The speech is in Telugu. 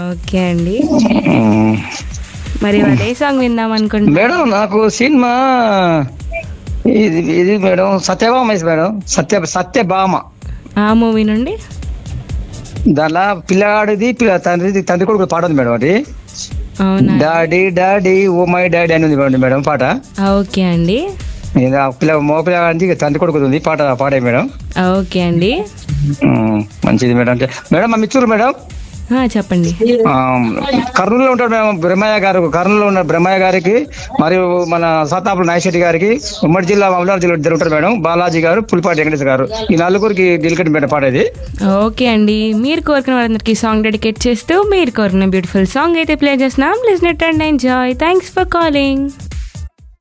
ఓకే అండి ఉమ్. మరి వాళ్ళు ఏ సాంగ్ విందాం అనుకుంటున్నారు మేడం నాకు సినిమా ఇది ఇది మేడం సత్యభామ ఇది మేడం సత్య సత్యభామ ఆ మూవీ నుండి దానిలో పిల్లగాడిది పిల్ల తండ్రి తండ్రి కొడుకు పాట ఉంది మేడం అది అవునా daddy daddy oh my daddy అని ఉంది మేడం మేడం పాట ఓకే అండి ఇది ఆ పిల్ల మో పిల్లగాడి తండ్రి కొడుకు ఉంది పాట పాడే మేడం ఓకే అండి ఉమ్, మంచిది మేడం అంటే మేడం మా మిత్రులు మేడం ఆ, చెప్పండి ఆ, కర్నూలులో ఉంటాడు మేడం బ్రహ్మయ్య గారు కర్నూలులో ఉన్న బ్రహ్మయ్య గారికి మరియు మన సతాపుల నాయశెట్టి గారికి ఉమ్మడి జిల్లా మమలాడు జిల్లా ఇద్దరు ఉంటారు మేడం బాలాజీ గారు పులిపాటి వెంకటేశ్వర గారు ఈ నలుగురికి డెలికేట్ మేడం పాడేది ఓకే అండి మీరు కోరుకున్న వాళ్ళందరికీ సాంగ్ డెడికేట్ చేస్తూ మీరు కోరిన బ్యూటిఫుల్ సాంగ్ అయితే ప్లే చేస్తున్నాం listen it and enjoy thanks for calling